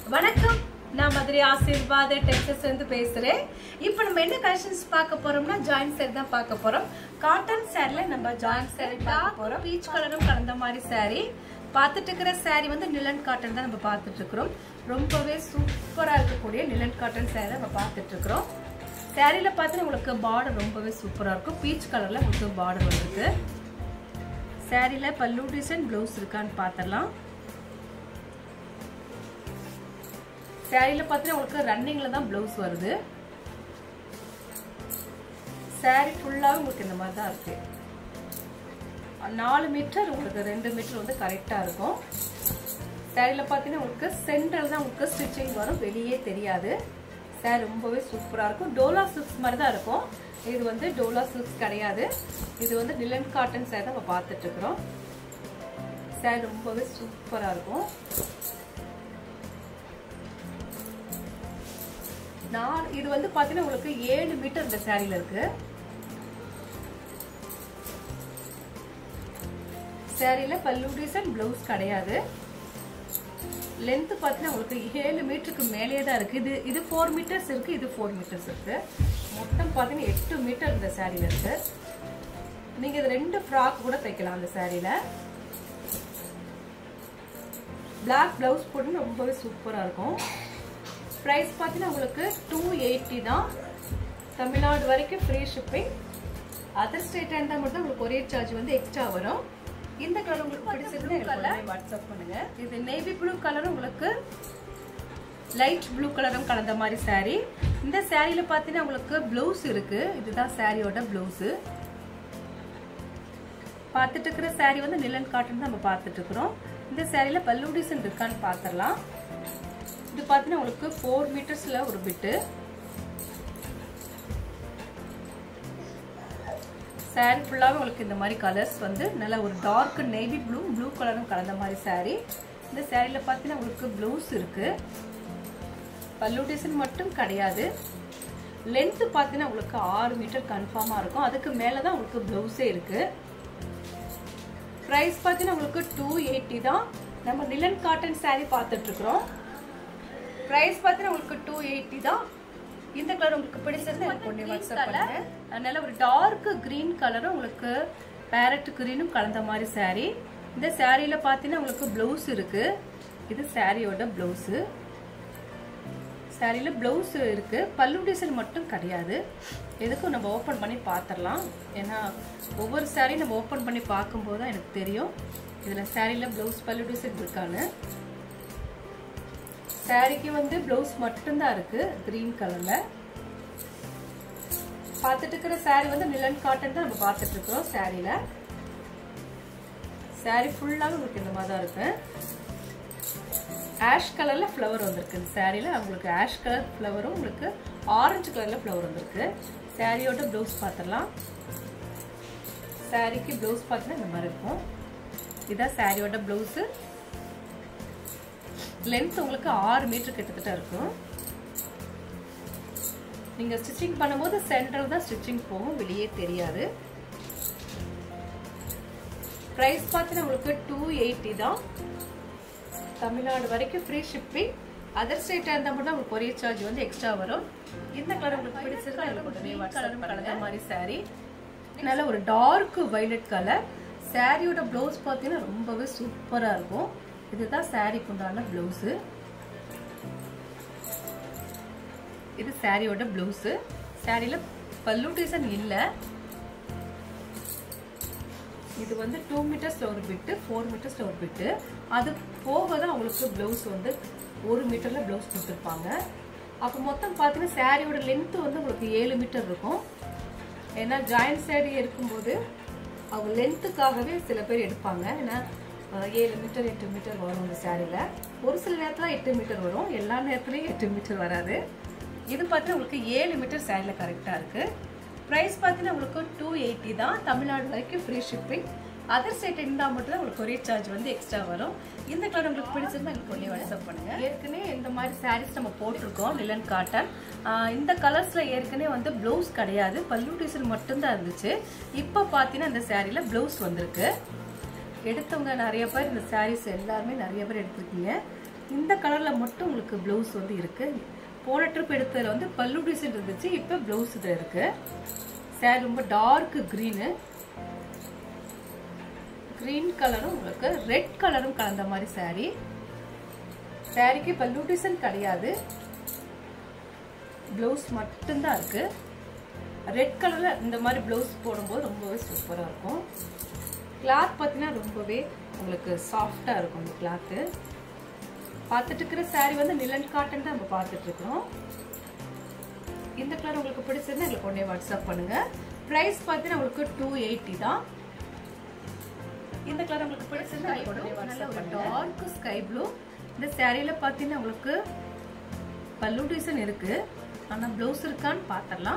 வணக்கம் நான் மதுரை ஆசீர்வாத டெக்ஸஸ் இருந்து பேசுறேன் இப்போ நம்ம என்ன கலெக்ஷன்ஸ் பார்க்க போறோம்னா ஜாயிண்ட் சேர் தான் பார்க்க போறோம் காட்டன் சேரில் நம்ம ஜாயிண்ட் சேர் பார்க்க போறோம் பீச் கலரும் கலந்த மாதிரி saree பார்த்துட்டு இருக்கிற saree வந்து நிலன் காட்டன் தான் நம்ம பார்த்துட்டு இருக்கிறோம் ரொம்பவே சூப்பரா இருக்கக்கூடிய நிலன் காட்டன் saree நம்ம பார்த்துட்டு இருக்கிறோம் சாரியில பார்த்தீங்கன்னா உங்களுக்கு பார்டர் ரொம்பவே சூப்பரா இருக்கும் பீச் கலர்ல உங்களுக்கு பார்டர் வந்திருக்கு சாரியில பல்லு டிசைன் ப்ளவுஸ் இருக்கான்னு பார்த்துடலாம் சாரியில் பார்த்தீங்கன்னா உங்களுக்கு ரன்னிங்கில் தான் ப்ளவுஸ் வருது சாரி ஃபுல்லாக உங்களுக்கு இந்த மாதிரி தான் இருக்கு நாலு மீட்டர் உங்களுக்கு ரெண்டு மீட்டர் வந்து கரெக்டாக இருக்கும் சாரியில் பார்த்தீங்கன்னா உங்களுக்கு சென்டரில் தான் உங்களுக்கு ஸ்டிச்சிங் வரும் வெளியே தெரியாது சாரி ரொம்பவே சூப்பராக இருக்கும் டோலா சில்க்ஸ் மாதிரி தான் இருக்கும் இது வந்து டோலா சில்க்ஸ் கிடையாது இது வந்து நிலன் காட்டன் சாரி தான் நம்ம பார்த்துட்டு இருக்கிறோம் சாரி ரொம்பவே சூப்பராக இருக்கும் நான் இது வந்து பாத்தீங்கன்னா உங்களுக்கு ஏழு மீட்டர் இந்த சாரியில இருக்கு சாரியில பல்லு டிசைன் பிளவுஸ் கிடையாது லென்த் பார்த்தீங்கன்னா உங்களுக்கு ஏழு மீட்டருக்கு மேலேயே தான் இருக்கு இது இது ஃபோர் மீட்டர்ஸ் இருக்கு இது ஃபோர் மீட்டர்ஸ் இருக்கு மொத்தம் பார்த்தீங்கன்னா எட்டு மீட்டர் இந்த சாரியில இருக்கு நீங்க இது ரெண்டு ஃப்ராக் கூட தைக்கலாம் அந்த சாரியில பிளாக் பிளவுஸ் போட்டு ரொம்பவே சூப்பரா இருக்கும் ப்ரைஸ் பார்த்தீங்கன்னா உங்களுக்கு டூ எயிட்டி தான் தமிழ்நாடு வரைக்கும் ஃப்ரீ ஷிப்பிங் அதர் ஸ்டேட் இருந்தால் மட்டும் உங்களுக்கு கொரியர் சார்ஜ் வந்து எக்ஸ்ட்ரா வரும் இந்த கலர் உங்களுக்கு பிடிச்சிருந்தா எனக்கு வாட்ஸ்அப் பண்ணுங்க இது நேவி ப்ளூ கலர் உங்களுக்கு லைட் ப்ளூ கலரும் கலந்த மாதிரி saree இந்த சாரியில பார்த்தீங்கன்னா உங்களுக்கு ப்ளவுஸ் இருக்கு இதுதான் சாரியோட ப்ளவுஸு பார்த்துட்டு இருக்கிற saree வந்து நிலன் காட்டன் நம்ம பார்த்துட்டு இருக்கிறோம் இந்த சாரியில பல்லு டிசைன் இருக்கான்னு பார்த்துடலாம் இது பார்த்தீங்கன்னா உங்களுக்கு ஃபோர் மீட்டர்ஸ்ல ஒரு பிட்டு சாரி ஃபுல்லாகவே உங்களுக்கு இந்த மாதிரி கலர்ஸ் வந்து நல்ல ஒரு டார்க் நேவி ப்ளூ ப்ளூ கலரும் கலந்த மாதிரி சாரி இந்த சாரியில் பார்த்தீங்கன்னா உங்களுக்கு ப்ளவுஸ் இருக்கு பல்லு டிசைன் மட்டும் கிடையாது லென்த்து பார்த்தீங்கன்னா உங்களுக்கு ஆறு மீட்டர் கன்ஃபார்மாக இருக்கும் அதுக்கு மேலே தான் உங்களுக்கு ப்ளவுஸே இருக்கு ப்ரைஸ் பார்த்தீங்கன்னா உங்களுக்கு டூ எயிட்டி தான் நம்ம நிலன் காட்டன் சாரி பார்த்துட்டு இருக்கிறோம் ப்ரைஸ் பார்த்தீங்கன்னா உங்களுக்கு டூ எயிட்டி தான் இந்த கலர் உங்களுக்கு பிடிச்சிருந்தா எனக்கு ஒன்றே வாட்ஸ்அப் பண்ணுங்க அதனால ஒரு டார்க் கிரீன் கலரும் உங்களுக்கு பேரட் கிரீனும் கலந்த மாதிரி saree இந்த சாரியில பார்த்தீங்கன்னா உங்களுக்கு ப்ளவுஸ் இருக்கு இது சாரியோட ப்ளவுஸு சாரியில ப்ளவுஸ் இருக்கு பல்லு டிசைன் மட்டும் கிடையாது எதுக்கும் நம்ம ஓப்பன் பண்ணி பார்த்துடலாம் ஏன்னா ஒவ்வொரு சாரியும் நம்ம ஓப்பன் பண்ணி பார்க்கும்போது தான் எனக்கு தெரியும் இதில் சாரியில் ப்ளவுஸ் பல்லு டிசைன் இருக்கான்னு சாரிக்கு வந்து பிளவுஸ் மட்டும்தான் இருக்கு கிரீன் கலர்ல பார்த்துட்டு இருக்கிற சாரி வந்து நிலன் காட்டன் தான் நம்ம பார்த்துட்டு இருக்கிறோம் சாரியில சாரி ஃபுல்லாக உங்களுக்கு இந்த மாதிரி தான் இருக்கு ஆஷ் கலர்ல ஃப்ளவர் வந்திருக்கு இந்த சாரியில உங்களுக்கு ஆஷ் கலர் ஃப்ளவரும் உங்களுக்கு ஆரஞ்சு கலர்ல ஃப்ளவர் வந்திருக்கு சாரியோட பிளவுஸ் பார்த்துடலாம் சாரிக்கு பிளவுஸ் பார்த்தீங்கன்னா இந்த மாதிரி இருக்கும் இதான் சாரியோட பிளவுஸு லென்த் உங்களுக்கு ஆறு மீட்டர் கிட்டத்தட்ட இருக்கும் நீங்க ஸ்டிச்சிங் பண்ணும்போது சென்டர் தான் ஸ்டிச்சிங் போகும் வெளியே தெரியாது ப்ரைஸ் பார்த்தீங்கன்னா உங்களுக்கு டூ எயிட்டி தான் தமிழ்நாடு வரைக்கும் ஃப்ரீ ஷிப்பிங் அதர் ஸ்டேட்டாக இருந்தால் மட்டும் உங்களுக்கு கொரியர் சார்ஜ் வந்து எக்ஸ்ட்ரா வரும் இந்த கலர் உங்களுக்கு பிடிச்சிருந்தா எனக்கு உடனே கலரும் கலந்த மாதிரி சாரி நல்ல ஒரு டார்க் வைலட் கலர் சாரியோட ப்ளவுஸ் பார்த்தீங்கன்னா ரொம்பவே சூப்பராக இருக்கும் இதுதான் சாரிக்கு உண்டான பிளவுஸு இது சாரியோட பிளவுஸு சாரியில பல்லு டிசைன் இல்லை இது வந்து டூ மீட்டர்ஸ்ல ஒரு பிட்டு ஃபோர் மீட்டர்ஸ்ல ஒரு பிட்டு அது போக தான் உங்களுக்கு பிளவுஸ் வந்து ஒரு மீட்டர்ல பிளவுஸ் கொடுத்துருப்பாங்க அப்போ மொத்தம் பார்த்தீங்கன்னா சாரியோட லென்த் வந்து உங்களுக்கு ஏழு மீட்டர் இருக்கும் ஏன்னா ஜாயிண்ட் சாரி இருக்கும்போது அவங்க லென்த்துக்காகவே சில பேர் எடுப்பாங்க ஏன்னா ஏழு மீட்டர் எட்டு மீட்டர் வரும் இந்த சாரியில் ஒரு சில நேரத்தில் எட்டு மீட்டர் வரும் எல்லா நேரத்துலையும் எட்டு மீட்டர் வராது இது பார்த்தீங்கன்னா உங்களுக்கு ஏழு மீட்டர் சாரியில் கரெக்டாக இருக்குது ப்ரைஸ் பார்த்தீங்கன்னா உங்களுக்கு டூ எயிட்டி தான் தமிழ்நாடு வரைக்கும் ஃப்ரீ ஷிப்பிங் அதர் ஸ்டேட் இருந்தால் மட்டும் தான் உங்களுக்கு கொரியர் சார்ஜ் வந்து எக்ஸ்ட்ரா வரும் இந்த கலர் உங்களுக்கு பிடிச்சிருந்தா எனக்கு ஒன்றே வாட்ஸ்அப் பண்ணுங்க ஏற்கனவே இந்த மாதிரி சாரீஸ் நம்ம போட்டிருக்கோம் நிலன் காட்டன் இந்த கலர்ஸில் ஏற்கனவே வந்து ப்ளவுஸ் கிடையாது பல்லு டிசைன் மட்டும்தான் இருந்துச்சு இப்போ பார்த்தீங்கன்னா இந்த சாரியில் ப்ளவுஸ் வந்திருக்கு எடுத்தவங்க நிறைய பேர் இந்த சாரீஸ் எல்லாருமே நிறைய பேர் எடுத்திருக்கீங்க இந்த கலரில் மட்டும் உங்களுக்கு ப்ளவுஸ் வந்து இருக்கு போன ட்ரிப் எடுத்ததில் வந்து பல்லு டிசைன் இருந்துச்சு இப்போ ப்ளவுஸ் இதில் இருக்கு சாரி ரொம்ப டார்க் க்ரீனு க்ரீன் கலரும் உங்களுக்கு ரெட் கலரும் கலந்த மாதிரி சாரி சாரிக்கு பல்லு டிசைன் கிடையாது ப்ளவுஸ் மட்டும்தான் இருக்கு ரெட் கலரில் இந்த மாதிரி ப்ளவுஸ் போடும்போது ரொம்பவே சூப்பராக இருக்கும் கிளாத் பார்த்தீங்கன்னா ரொம்பவே உங்களுக்கு சாஃப்டாக இருக்கும் இந்த கிளாத்து பார்த்துட்டு இருக்கிற சாரீ வந்து நிலன் காட்டன் தான் நம்ம பார்த்துட்டு இருக்கிறோம் இந்த கலர் உங்களுக்கு பிடிச்சிருந்தா எங்களுக்கு உடனே வாட்ஸ்அப் பண்ணுங்க ப்ரைஸ் பார்த்தீங்கன்னா உங்களுக்கு டூ எயிட்டி தான் இந்த கலர் உங்களுக்கு பிடிச்சிருந்தா எங்களுக்கு உடனே வாட்ஸ்அப் பண்ணுங்க டார்க் ஸ்கை ப்ளூ இந்த சாரியில் பார்த்தீங்கன்னா உங்களுக்கு பல்லு டிசைன் இருக்கு ஆனால் ப்ளவுஸ் இருக்கான்னு பார்த்துடலாம்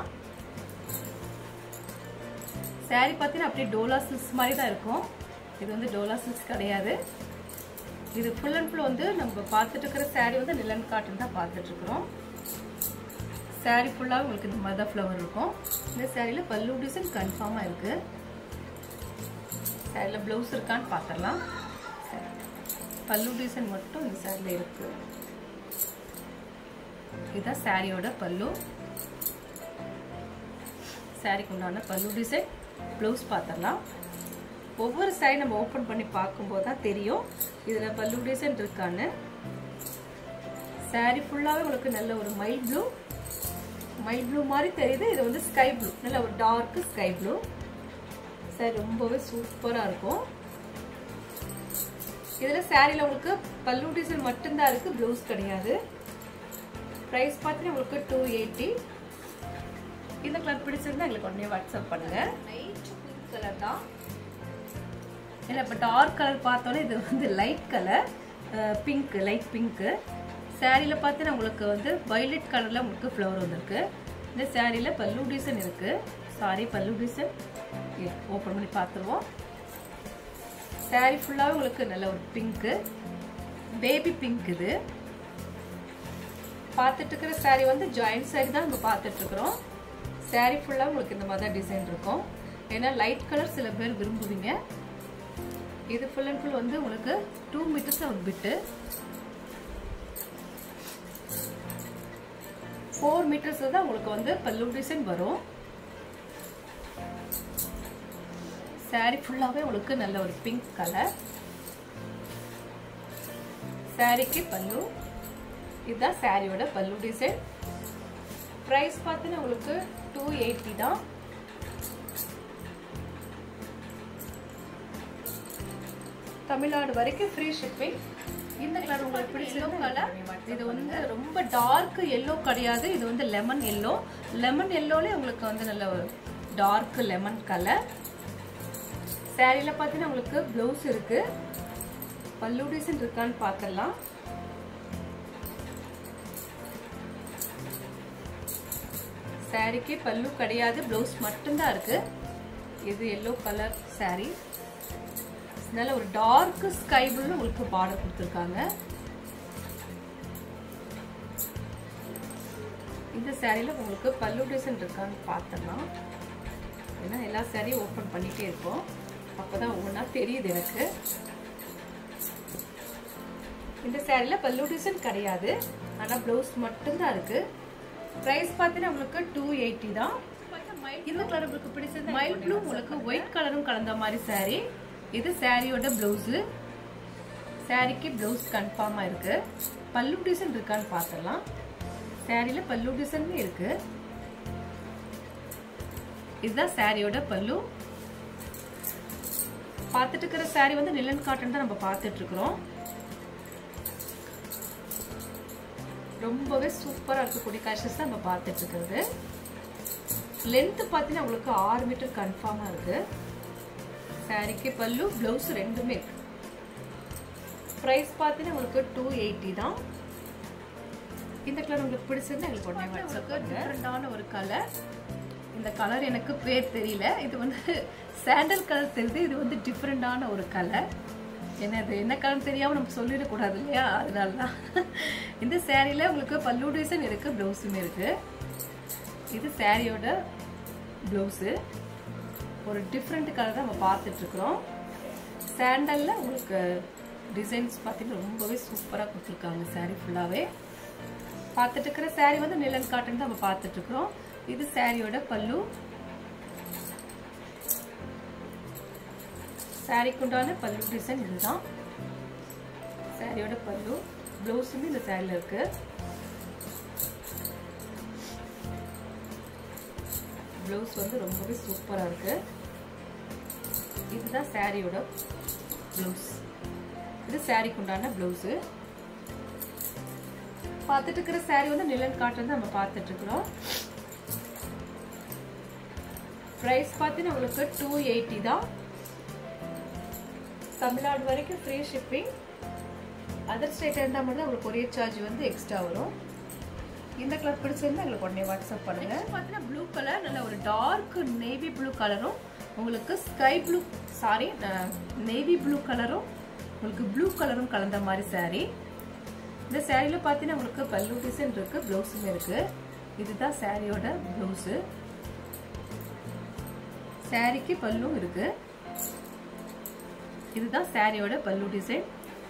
சாரி பார்த்தீங்கன்னா அப்படியே டோலா சில்க்ஸ் மாதிரி தான் இருக்கும் இது வந்து டோலா சில்க்ஸ் கிடையாது இது ஃபுல் அண்ட் ஃபுல் வந்து நம்ம பார்த்துட்டு இருக்கிற சாரி வந்து நிலன் காட்டன் தான் பார்த்துட்டு இருக்கிறோம் சாரி ஃபுல்லாக உங்களுக்கு இந்த மாதிரி தான் ஃப்ளவர் இருக்கும் இந்த சாரியில் பல்லு டிசைன் கன்ஃபார்மாக இருக்கு சாரியில் ப்ளவுஸ் இருக்கான்னு பார்த்துடலாம் பல்லு டிசைன் மட்டும் இந்த சாரியில் இருக்கு இதுதான் சாரியோட பல்லு சாரிக்கு உண்டான பல்லு டிசைன் ப்ளவுஸ் பார்த்துடலாம் ஒவ்வொரு சாரி நம்ம ஓப்பன் பண்ணி பார்க்கும்போது தான் தெரியும் இதில் பல்லு டிசைன் இருக்கான்னு சாரி ஃபுல்லாகவே உங்களுக்கு நல்ல ஒரு மைல் ப்ளூ மைல் ப்ளூ மாதிரி தெரியுது இது வந்து ஸ்கை ப்ளூ நல்ல ஒரு டார்க் ஸ்கை ப்ளூ சாரி ரொம்பவே சூப்பராக இருக்கும் இதில் சாரியில் உங்களுக்கு பல்லு டிசைன் மட்டும்தான் இருக்குது ப்ளவுஸ் கிடையாது ப்ரைஸ் பார்த்தீங்கன்னா உங்களுக்கு டூ எயிட்டி இந்த கலர் பிடிச்சிருந்தா எங்களுக்கு உடனே வாட்ஸ்அப் பண்ணுங்க லைட் பிங்க் கலர் தான் இல்லை இப்போ டார்க் கலர் பார்த்தோன்னே இது வந்து லைட் கலர் பிங்க் லைட் பிங்க்கு சாரியில் பார்த்தீங்கன்னா உங்களுக்கு வந்து வயலட் கலரில் உங்களுக்கு ஃப்ளவர் வந்திருக்கு இந்த சாரியில் பல்லு டிசைன் இருக்குது சாரி பல்லு டிசைன் ஓப்பன் பண்ணி பார்த்துருவோம் சாரி ஃபுல்லாகவே உங்களுக்கு நல்ல ஒரு பிங்க்கு பேபி பிங்க் இது பார்த்துட்டு இருக்கிற சாரி வந்து ஜாயிண்ட் சாரி தான் நம்ம பார்த்துட்டு இருக்கிறோம் சாரி ஃபுல்லாக உங்களுக்கு இந்த மாதிரி தான் டிசைன் இருக்கும் ஏன்னா லைட் கலர் சில பேர் விரும்புவீங்க இது ஃபுல் அண்ட் ஃபுல் வந்து உங்களுக்கு டூ மீட்டர்ஸ் ஒரு பிட்டு ஃபோர் மீட்டர்ஸ் தான் உங்களுக்கு வந்து பல்லு டிசைன் வரும் சாரி ஃபுல்லாகவே உங்களுக்கு நல்ல ஒரு பிங்க் கலர் சாரிக்கு பல்லு இதுதான் சாரியோட பல்லு டிசைன் ப்ரைஸ் பார்த்தீங்கன்னா உங்களுக்கு டூ எயிட்டி தான் தமிழ்நாடு வரைக்கும் ஃப்ரீ ஷிப்பிங் இந்த கலர் உங்களுக்கு பிடிச்ச கலர் இது வந்து ரொம்ப டார்க் எல்லோ கிடையாது இது வந்து லெமன் எல்லோ லெமன் எல்லோலே உங்களுக்கு வந்து நல்ல ஒரு டார்க் லெமன் கலர் சாரியில் பார்த்தீங்கன்னா உங்களுக்கு ப்ளவுஸ் இருக்கு பல்லு டிசைன் இருக்கான்னு பார்த்துடலாம் சாரிக்கு பல்லு கிடையாது ப்ளவுஸ் மட்டும்தான் இருக்கு இது எல்லோ கலர் சாரி நல்ல ஒரு டார்க் ஸ்கை ப்ளூ உங்களுக்கு பார்டர் கொடுத்துருக்காங்க இந்த சாரியில் உங்களுக்கு பல்லு டிசைன் இருக்கான்னு பார்த்தலாம் ஏன்னா எல்லா சாரியும் ஓப்பன் பண்ணிட்டே இருப்போம் அப்போதான் ஒவ்வொன்றா தெரியுது எனக்கு இந்த சாரியில் பல்லு டிசைன் கிடையாது ஆனால் ப்ளவுஸ் மட்டும்தான் இருக்கு ப்ரைஸ் பார்த்தீங்கன்னா உங்களுக்கு டூ எயிட்டி தான் இந்த கலர் உங்களுக்கு பிடிச்சது மைல் ப்ளூ உங்களுக்கு ஒயிட் கலரும் கலந்த மாதிரி சாரி இது சாரியோட பிளவுஸு சாரிக்கு பிளவுஸ் கன்ஃபார்மாக இருக்கு பல்லு டிசைன் இருக்கான்னு பார்த்துடலாம் சாரியில் பல்லு டிசைன் இருக்கு இதுதான் சாரியோட பல்லு பார்த்துட்டு இருக்கிற சாரி வந்து நிலன் காட்டன் தான் நம்ம பார்த்துட்டு இருக்கிறோம் ரொம்பவே சூப்பராக இருக்கக்கூடிய கலெக்ஷன்ஸ் தான் நம்ம பார்த்துட்டு இருக்கிறது லென்த்து பார்த்தீங்கன்னா உங்களுக்கு ஆறு மீட்டர் கன்ஃபார்மாக இருக்கு சாரிக்கு பல்லு ப்ளவுஸ் ரெண்டுமே இருக்கு ப்ரைஸ் பார்த்தீங்கன்னா உங்களுக்கு டூ எயிட்டி தான் இந்த கலர் உங்களுக்கு பிடிச்சிருந்தா எங்களுக்கு உடனே வாட்ஸ்அப் டிஃப்ரெண்டான ஒரு கலர் இந்த கலர் எனக்கு பேர் தெரியல இது வந்து சாண்டல் கலர் தெரியுது இது வந்து டிஃப்ரெண்டான ஒரு கலர் என்ன இது என்ன கலர் தெரியாமல் நம்ம சொல்லிடக்கூடாது இல்லையா அதனால தான் இந்த சேரீல உங்களுக்கு பல்லு டிசைன் இருக்கு ப்ளவுஸுமே இருக்கு இது சாரியோட ப்ளவுஸு ஒரு டிஃப்ரெண்ட் கலர் தான் நம்ம பார்த்துட்டு இருக்கிறோம் சாண்டலில் உங்களுக்கு டிசைன்ஸ் பார்த்தீங்கன்னா ரொம்பவே சூப்பராக கொடுத்துருக்காங்க saree ஃபுல்லாகவே பார்த்துட்டு இருக்கிற saree வந்து நிலன் காட்டன் தான் நம்ம பார்த்துட்டு இருக்கிறோம் இது சாரியோட பல்லு சாரிக்கு உண்டான பல்லு டிசைன் இதுதான் சாரியோட பல்லு ப்ளவுஸுமே இந்த சாரியில் இருக்கு ப்ளவுஸ் வந்து ரொம்பவே சூப்பராக இருக்கு இதுதான் சாரியோட ப்ளவுஸ் இது சாரிக்கு உண்டான ப்ளவுஸு பார்த்துட்டு இருக்கிற சாரி வந்து நிலன் காட்டன் தான் நம்ம பார்த்துட்டு இருக்கிறோம் ப்ரைஸ் பார்த்தீங்கன்னா உங்களுக்கு டூ எயிட்டி தான் தமிழ்நாடு வரைக்கும் ஃப்ரீ ஷிப்பிங் அதர் ஸ்டேட் இருந்தால் மட்டும் தான் உங்களுக்கு கொரியர் சார்ஜ் வந்து எக்ஸ்ட்ரா வரும் இந்த கலர் பிடிச்சிருந்தா எங்களுக்கு உடனே வாட்ஸ்அப் பண்ணுங்க பார்த்தீங்கன்னா ப்ளூ கலர் நல்ல ஒரு டார்க் நேவி ப்ளூ கலரும் உங்களுக்கு sky blue sari navy blue கலரும் உங்களுக்கு ப்ளூ கலரும் கலந்த மாதிரி saree இந்த சாரியில் பார்த்தீங்கன்னா உங்களுக்கு பல்லு டிசைன் இருக்கு ப்ளவுஸுமே இருக்கு இதுதான் சாரியோட ப்ளவுஸு சாரிக்கு பல்லும் இருக்கு இதுதான் சாரியோட பல்லு டிசைன்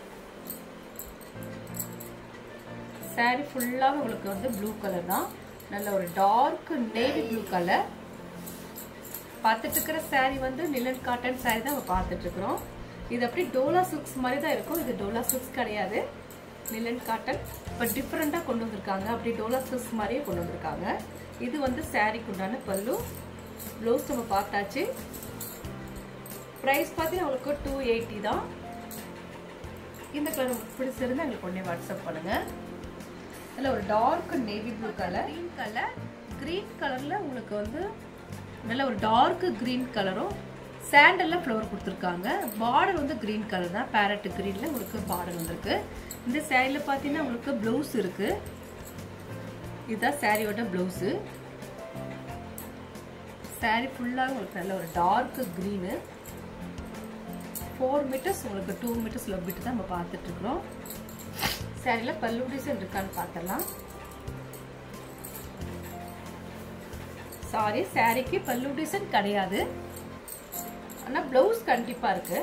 சாரி ஃபுல்லாக உங்களுக்கு வந்து ப்ளூ கலர் தான் நல்ல ஒரு டார்க் நேவி ப்ளூ கலர் பார்த்துட்டு இருக்கிற சாரி வந்து நிலன் காட்டன் சாரி தான் நம்ம பார்த்துட்டு இருக்கிறோம் இது அப்படி டோலா சில்க்ஸ் மாதிரி தான் இருக்கும் இது டோலா சில்க்ஸ் கிடையாது நிலன் காட்டன் இப்போ டிஃப்ரெண்ட்டாக கொண்டு வந்திருக்காங்க அப்படி டோலா சில்க்ஸ் மாதிரியே கொண்டு வந்திருக்காங்க இது வந்து சாரிக்கு உண்டான பல்லு ப்ளவுஸ் நம்ம பார்த்தாச்சு ப்ரைஸ் பார்த்தீங்கன்னா உங்களுக்கு டூ எயிட்டி தான் இந்த கலர் உங்களுக்கு பிடிச்சிருந்தா எங்களுக்கு உடனே வாட்ஸ்அப் பண்ணுங்க அதில் ஒரு dark navy blue colour green colour green கலரில் உங்களுக்கு வந்து நல்ல ஒரு டார்க் க்ரீன் கலரும் சாண்டலில் ஃப்ளவர் கொடுத்துருக்காங்க பார்டர் வந்து க்ரீன் கலர் தான் பேரட் க்ரீனில் உங்களுக்கு பார்டர் வந்திருக்கு இந்த சேரீயில் பார்த்தீங்கன்னா உங்களுக்கு ப்ளவுஸ் இருக்குது இதுதான் சாரியோட ப்ளவுஸு சாரி ஃபுல்லாக உங்களுக்கு நல்ல ஒரு டார்க் க்ரீனு ஃபோர் மீட்டர்ஸ் உங்களுக்கு டூ மீட்டர்ஸ் லொப்பிட்டு தான் நம்ம பார்த்துட்டு இருக்கிறோம் சாரியில் பல்லு டிசைன் இருக்கான்னு பார்த்துடலாம் சாரி சாரிக்கு பல்லு டிசைன் கிடையாது ஆனால் ப்ளவுஸ் கண்டிப்பாக இருக்கு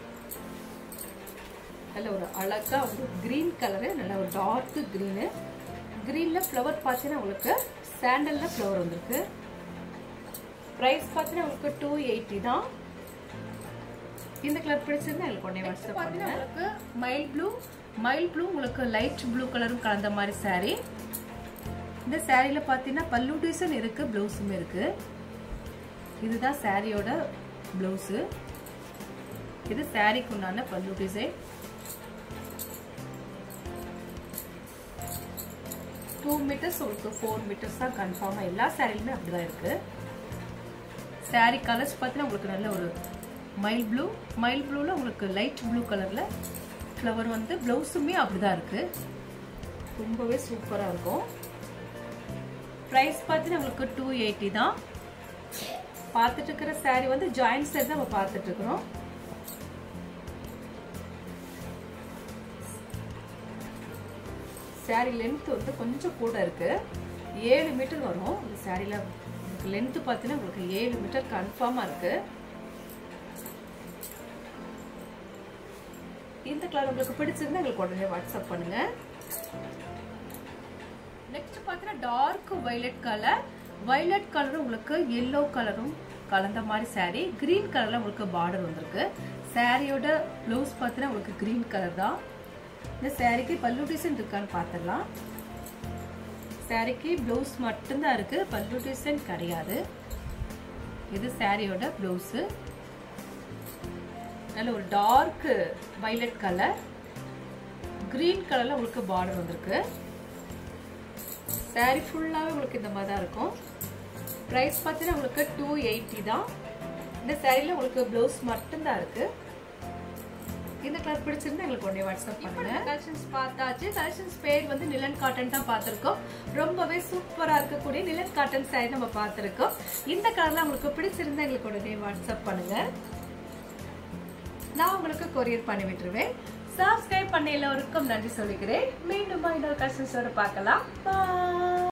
நல்ல ஒரு அழகா வந்து க்ரீன் கலரு நல்ல ஒரு டார்க் க்ரீனு க்ரீனில் ஃப்ளவர் பார்த்தீங்கன்னா உங்களுக்கு சாண்டலில் ஃப்ளவர் வந்திருக்கு ப்ரைஸ் பார்த்தீங்கன்னா உங்களுக்கு டூ எயிட்டி தான் இந்த கலர் பிடிச்சிருந்தா எனக்கு உடனே வாட்ஸ்அப் பண்ணுங்க உங்களுக்கு மைல் ப்ளூ மைல் ப்ளூ உங்களுக்கு லைட் ப்ளூ கலரும் கலந்த மாதிரி saree இந்த சாரியில் பார்த்தீங்கன்னா பல்லு டிசைன் இருக்கு ப்ளவுஸுமே இருக்கு இதுதான் சாரியோட ப்ளவுஸு இது சாரிக்கு உண்டான பல்லு டிசைன் டூ மீட்டர்ஸ் உங்களுக்கு ஃபோர் மீட்டர்ஸ் தான் கன்ஃபார்மாக எல்லா சாரிலுமே அப்படிதான் இருக்கு சாரி கலர்ஸ் பார்த்தீங்கன்னா உங்களுக்கு நல்ல ஒரு மைல் ப்ளூ மைல் ப்ளூவில் உங்களுக்கு லைட் ப்ளூ கலரில் ஃப்ளவர் வந்து ப்ளவுஸுமே அப்படிதான் இருக்கு ரொம்பவே சூப்பராக இருக்கும் ப்ரைஸ் பார்த்தீங்கன்னா உங்களுக்கு டூ எயிட்டி தான் பார்த்துட்டு இருக்கிற சாரி வந்து ஜாயிண்ட் சாரி தான் நம்ம பார்த்துட்டு இருக்கிறோம் சாரி லென்த் வந்து கொஞ்சம் கூட இருக்கு ஏழு மீட்டர் வரும் இந்த சாரியில் லென்த் பார்த்தீங்கன்னா உங்களுக்கு ஏழு மீட்டர் கன்ஃபார்மாக இருக்கு இந்த கலர் உங்களுக்கு பிடிச்சிருந்தா எங்களுக்கு உடனே வாட்ஸ்அப் பண்ணுங்க நெக்ஸ்ட் பார்த்தீங்கன்னா டார்க் வைலட் கலர் வைலட் கலரும் உங்களுக்கு எல்லோ கலரும் கலந்த மாதிரி saree கிரீன் கலர்ல உங்களுக்கு பார்டர் வந்திருக்கு சாரியோட ப்ளவுஸ் பார்த்தீங்கன்னா உங்களுக்கு கிரீன் கலர் தான் இந்த சாரிக்கு பல்லு டிசைன் இருக்கான்னு பார்த்துடலாம் சாரிக்கு ப்ளவுஸ் மட்டும்தான் இருக்கு பல்லு டிசைன் கிடையாது இது சாரியோட ப்ளவுஸு நல்ல ஒரு டார்க் வைலட் கலர் கிரீன் கலர்ல உங்களுக்கு பார்டர் வந்திருக்கு சாரி ஃபுல்லாகவே உங்களுக்கு இந்த மாதிரி தான் இருக்கும் ப்ரைஸ் பார்த்தீங்கன்னா உங்களுக்கு டூ எயிட்டி தான் இந்த சாரியில் உங்களுக்கு ப்ளவுஸ் மட்டும்தான் இருக்கு இந்த கலர் பிடிச்சிருந்தா எங்களுக்கு உடனே வாட்ஸ்அப் பண்ணுங்க கலெக்ஷன்ஸ் பார்த்தாச்சு கலெக்ஷன்ஸ் பேர் வந்து நிலன் காட்டன் தான் பார்த்துருக்கோம் ரொம்பவே சூப்பரா இருக்கக்கூடிய நிலன் காட்டன் சாரி நம்ம பார்த்துருக்கோம் இந்த கலர்ல உங்களுக்கு பிடிச்சிருந்தா எங்களுக்கு உடனே வாட்ஸ்அப் பண்ணுங்க நான் உங்களுக்கு கொரியர் பண்ணி விட்டுருவேன் சப்ஸ்கிரைப் பண்ண எல்லோருக்கும் நன்றி சொல்லிக்கிறேன் மீண்டும் இன்னொரு கலெக்ஷன்ஸோட பார்க்கலாம் பாய்